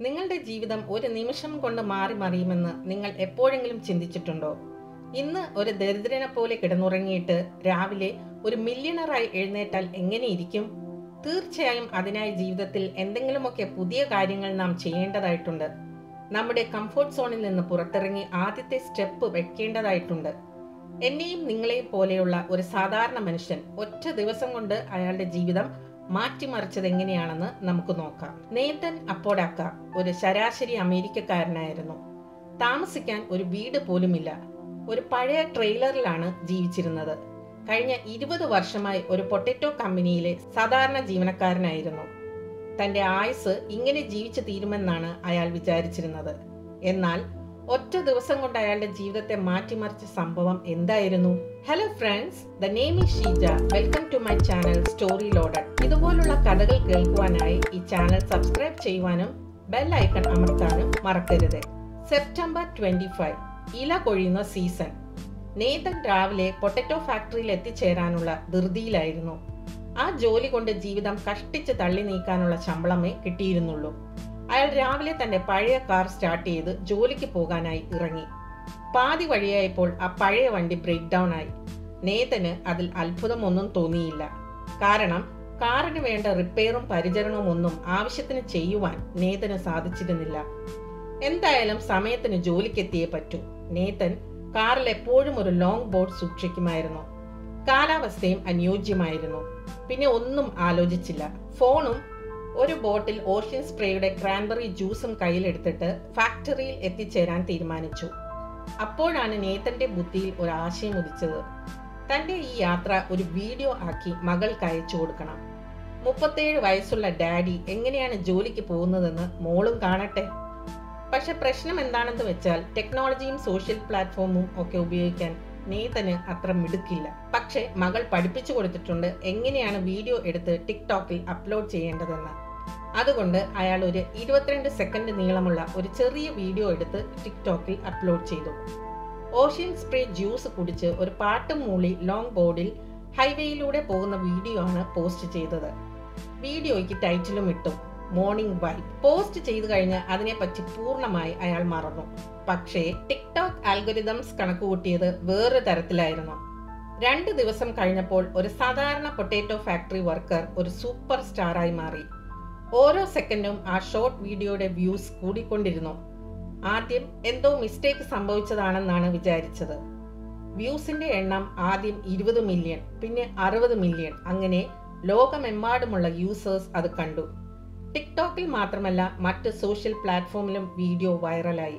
നിങ്ങളുടെ ജീവിതം ഒരു നിമിഷം കൊണ്ട് മാറി മറിയുമെന്ന് നിങ്ങൾ എപ്പോഴെങ്കിലും ചിന്തിച്ചിട്ടുണ്ടോ ഇന്ന് ഒരു ദരിദ്രനെ പോലെ കിടന്നുറങ്ങിയിട്ട് രാവിലെ ഒരു മില്യണറായി എഴുന്നേറ്റാൽ എങ്ങനെയിരിക്കും തീർച്ചയായും അതിനായി ജീവിതത്തിൽ എന്തെങ്കിലുമൊക്കെ പുതിയ കാര്യങ്ങൾ നാം ചെയ്യേണ്ടതായിട്ടുണ്ട് നമ്മുടെ കംഫോർട്ട് സോണിൽ നിന്ന് പുറത്തിറങ്ങി ആദ്യത്തെ സ്റ്റെപ്പ് വെക്കേണ്ടതായിട്ടുണ്ട് എന്നെയും നിങ്ങളെയും പോലെയുള്ള ഒരു സാധാരണ മനുഷ്യൻ ഒറ്റ ദിവസം കൊണ്ട് അയാളുടെ ജീവിതം മാറ്റിമറിച്ചത് എങ്ങനെയാണെന്ന് നമുക്ക് നോക്കാം നേതൻ അപ്പോഡാക്ക ഒരു ശരാശരി അമേരിക്കക്കാരനായിരുന്നു താമസിക്കാൻ ഒരു വീട് പോലുമില്ല ഒരു പഴയ ട്രെയിലറിലാണ് ജീവിച്ചിരുന്നത് കഴിഞ്ഞ ഇരുപത് വർഷമായി ഒരു പൊട്ടറ്റോ കമ്പനിയിലെ സാധാരണ ജീവനക്കാരനായിരുന്നു തന്റെ ആയുസ് ഇങ്ങനെ ജീവിച്ചു തീരുമെന്നാണ് അയാൾ വിചാരിച്ചിരുന്നത് എന്നാൽ ഒറ്റ ദിവസം കൊണ്ട് അയാളുടെ ജീവിതത്തെ മാറ്റിമറിച്ച സംഭവം എന്തായിരുന്നു hello friends the name is Sheeja welcome to my channel story loaded ഇതുപോലുള്ള കഥകൾ കേൾക്കുവാനായി ഈ ചാനൽ സബ്സ്ക്രൈബ് ചെയ്യുവാനും ബെൽ ഐക്കൺ അമർത്താനും മറക്കരുത് സെപ്റ്റംബർ ട്വന്റി ഫൈവ് ഇല കൊഴിയുന്ന സീസൺ നേതൻ രാവിലെ പൊട്ടറ്റോ ഫാക്ടറിയിൽ എത്തിച്ചേരാനുള്ള ധൃതിയിലായിരുന്നു ആ ജോലി കൊണ്ട് ജീവിതം കഷ്ടിച്ച് തള്ളി നീക്കാനുള്ള ശമ്പളമേ കിട്ടിയിരുന്നുള്ളൂ അയാൾ രാവിലെ തന്റെ പഴയ കാർ സ്റ്റാർട്ട് ചെയ്ത് ജോലിക്ക് പോകാനായി ഇറങ്ങി പാതി വഴിയായപ്പോൾ ആ പഴയ വണ്ടി ബ്രേക്ക് ഡൗൺ ആയി നേതന് അതിൽ അത്ഭുതമൊന്നും തോന്നിയില്ല കാരണം കാറിന് വേണ്ട റിപ്പയറും പരിചരണവും ഒന്നും ആവശ്യത്തിന് ചെയ്യുവാൻ നേതന് സാധിച്ചിരുന്നില്ല എന്തായാലും സമയത്തിന് ജോലിക്കെത്തിയേ പറ്റൂ നേതൻ കാറിൽ എപ്പോഴും ഒരു ലോങ് ബോർഡ് സൂക്ഷിക്കുമായിരുന്നു കാലാവസ്ഥയും അനുയോജ്യമായിരുന്നു പിന്നെ ഒന്നും ആലോചിച്ചില്ല ഫോണും ഒരു ബോട്ടിൽ ഓഷ്യൻ സ്പ്രേയുടെ ക്രാൻബറി ജ്യൂസും കയ്യിലെടുത്തിട്ട് ഫാക്ടറിയിൽ എത്തിച്ചേരാൻ തീരുമാനിച്ചു അപ്പോഴാണ് നേതന്റെ ബുദ്ധിയിൽ ഒരു ആശയം ഉദിച്ചത് തന്റെ ഈ യാത്ര ഒരു വീഡിയോ ആക്കി മകൾക്ക് അയച്ചു കൊടുക്കണം മുപ്പത്തേഴ് വയസ്സുള്ള ഡാഡി എങ്ങനെയാണ് ജോലിക്ക് പോകുന്നതെന്ന് മോളും കാണട്ടെ പക്ഷെ പ്രശ്നം എന്താണെന്ന് വെച്ചാൽ ടെക്നോളജിയും സോഷ്യൽ പ്ലാറ്റ്ഫോമും ഒക്കെ ഉപയോഗിക്കാൻ നേതന് അത്ര മിടുക്കില്ല പക്ഷെ മകൾ പഠിപ്പിച്ചു കൊടുത്തിട്ടുണ്ട് എങ്ങനെയാണ് വീഡിയോ എടുത്ത് ടിക്ടോക്കിൽ അപ്ലോഡ് ചെയ്യേണ്ടതെന്ന് അതുകൊണ്ട് അയാൾ ഒരു ഇരുപത്തിരണ്ട് സെക്കൻഡ് നീളമുള്ള ഒരു ചെറിയ വീഡിയോ എടുത്ത് ടിക്ടോക്കിൽ അപ്ലോഡ് ചെയ്തു ഓഷ്യൻ സ്പ്രേ ജ്യൂസ് കുടിച്ച് ഒരു പാട്ടും മൂളി ലോങ് ബോർഡിൽ ഹൈവേയിലൂടെ പോകുന്ന വീഡിയോ ആണ് പോസ്റ്റ് ചെയ്തത് വീഡിയോയ്ക്ക് ടൈറ്റിലും ഇട്ടു മോർണിംഗ് വൈബ് പോസ്റ്റ് ചെയ്തു കഴിഞ്ഞ് അതിനെപ്പറ്റി പൂർണ്ണമായി അയാൾ മറന്നു പക്ഷേ ടിക്ടോക്ക് ആൽഗോരിതംസ് കണക്കുകൂട്ടിയത് വേറൊരു തരത്തിലായിരുന്നു രണ്ട് ദിവസം കഴിഞ്ഞപ്പോൾ ഒരു സാധാരണ പൊട്ടേറ്റോ ഫാക്ടറി വർക്കർ ഒരു സൂപ്പർ സ്റ്റാറായി മാറി ഓരോ സെക്കൻഡും ആ ഷോർട്ട് വീഡിയോയുടെ വ്യൂസ് കൂടിക്കൊണ്ടിരുന്നു ആദ്യം എന്തോ മിസ്റ്റേക്ക് സംഭവിച്ചതാണെന്നാണ് വിചാരിച്ചത് വ്യൂസിന്റെ എണ്ണം ആദ്യം ഇരുപത് മില്യൺ പിന്നെ അറുപത് മില്യൺ അങ്ങനെ ലോകമെമ്പാടുമുള്ള യൂസേഴ്സ് അത് കണ്ടു ടിക്ടോക്കിൽ മാത്രമല്ല മറ്റ് സോഷ്യൽ പ്ലാറ്റ്ഫോമിലും വീഡിയോ വൈറലായി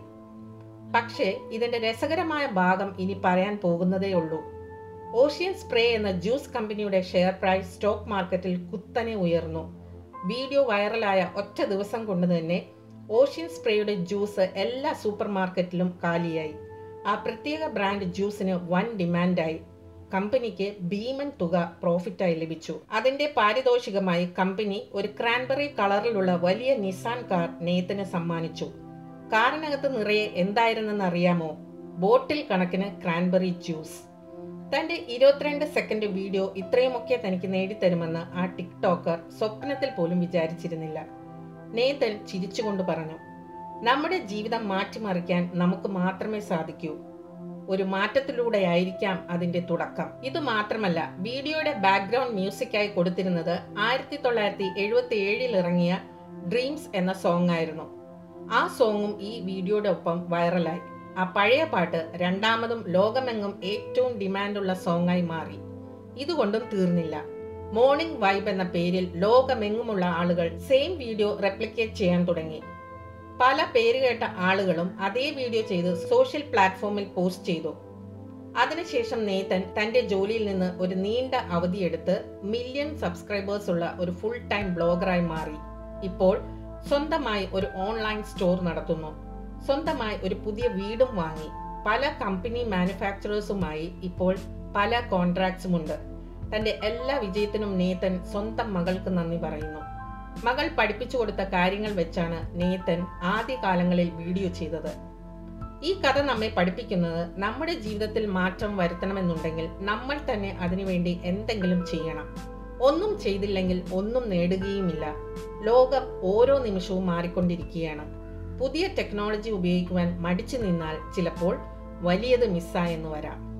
പക്ഷേ ഇതിന്റെ രസകരമായ ഭാഗം ഇനി പറയാൻ പോകുന്നതേ ഉള്ളൂ ഓഷ്യൻ സ്പ്രേ എന്ന ജ്യൂസ് കമ്പനിയുടെ ഷെയർ പ്രൈസ് സ്റ്റോക്ക് മാർക്കറ്റിൽ കുത്തനെ ഉയർന്നു വീഡിയോ വൈറലായ ഒറ്റ ദിവസം കൊണ്ട് തന്നെ ഓഷ്യൻ സ്പ്രേയുടെ ജ്യൂസ് എല്ലാ സൂപ്പർ മാർക്കറ്റിലും കാലിയായി ആ പ്രത്യേക ബ്രാൻഡ് ജ്യൂസിന് വൻ ഡിമാൻഡായി കമ്പനിക്ക് ഭീമൻ തുക പ്രോഫിറ്റായി ലഭിച്ചു അതിന്റെ പാരിതോഷികമായി കമ്പനി ഒരു ക്രാൻബറി കളറിലുള്ള വലിയ നിസാൻ കാർ നേത്തിന് സമ്മാനിച്ചു കാറിനകത്ത് നിറയെ എന്തായിരുന്നെന്ന് അറിയാമോ ബോട്ടിൽ കണക്കിന് ക്രാൻബറി ജ്യൂസ് തന്റെ ഇരുപത്തിരണ്ട് സെക്കൻഡ് വീഡിയോ ഇത്രയുമൊക്കെ തനിക്ക് നേടിത്തരുമെന്ന് ആ ടിക്ടോക്കർ സ്വപ്നത്തിൽ പോലും വിചാരിച്ചിരുന്നില്ല നേതൻ ചിരിച്ചുകൊണ്ട് പറഞ്ഞു നമ്മുടെ ജീവിതം മാറ്റിമറിക്കാൻ നമുക്ക് മാത്രമേ സാധിക്കൂ ഒരു മാറ്റത്തിലൂടെയായിരിക്കാം അതിന്റെ തുടക്കം ഇത് മാത്രമല്ല വീഡിയോയുടെ ബാക്ക്ഗ്രൗണ്ട് മ്യൂസിക്കായി കൊടുത്തിരുന്നത് ആയിരത്തി തൊള്ളായിരത്തി എഴുപത്തി ഏഴിൽ ഇറങ്ങിയ ഡ്രീംസ് എന്ന സോങ് ആയിരുന്നു ആ സോങ്ങും ഈ വീഡിയോയുടെ ഒപ്പം വൈറലായി ആ പഴയ പാട്ട് രണ്ടാമതും ലോകമെങ്ങും ഏറ്റവും ഡിമാൻഡുള്ള സോങ്ങായി മാറി ഇതുകൊണ്ടും തീർന്നില്ല മോർണിംഗ് വൈബ് എന്ന പേരിൽ ലോകമെങ്ങുമുള്ള ആളുകൾ സെയിം വീഡിയോ റെപ്ലിക്കേറ്റ് ചെയ്യാൻ തുടങ്ങി പല പേരുകേട്ട ആളുകളും അതേ വീഡിയോ ചെയ്ത് സോഷ്യൽ പ്ലാറ്റ്ഫോമിൽ പോസ്റ്റ് ചെയ്തു അതിനുശേഷം നേതൻ തന്റെ ജോലിയിൽ നിന്ന് ഒരു നീണ്ട അവധിയെടുത്ത് മില്യൺ സബ്സ്ക്രൈബേഴ്സ് ഉള്ള ഒരു ഫുൾ ടൈം ബ്ലോഗറായി മാറി ഇപ്പോൾ സ്വന്തമായി ഒരു ഓൺലൈൻ സ്റ്റോർ നടത്തുന്നു സ്വന്തമായി ഒരു പുതിയ വീടും വാങ്ങി പല കമ്പനി മാനുഫാക്ചറേഴ്സുമായി ഇപ്പോൾ പല കോൺട്രാക്ട്സും ഉണ്ട് തന്റെ എല്ലാ വിജയത്തിനും നേതൻ സ്വന്തം മകൾക്ക് നന്ദി പറയുന്നു മകൾ പഠിപ്പിച്ചു കൊടുത്ത കാര്യങ്ങൾ വെച്ചാണ് നേതൻ ആദ്യകാലങ്ങളിൽ വീഡിയോ ചെയ്തത് ഈ കഥ നമ്മെ പഠിപ്പിക്കുന്നത് നമ്മുടെ ജീവിതത്തിൽ മാറ്റം വരുത്തണമെന്നുണ്ടെങ്കിൽ നമ്മൾ തന്നെ അതിനുവേണ്ടി എന്തെങ്കിലും ചെയ്യണം ഒന്നും ചെയ്തില്ലെങ്കിൽ ഒന്നും നേടുകയുമില്ല ലോകം ഓരോ നിമിഷവും മാറിക്കൊണ്ടിരിക്കുകയാണ് പുതിയ ടെക്നോളജി ഉപയോഗിക്കുവാൻ മടിച്ചു നിന്നാൽ ചിലപ്പോൾ വലിയത് മിസ്സായെന്ന് വരാം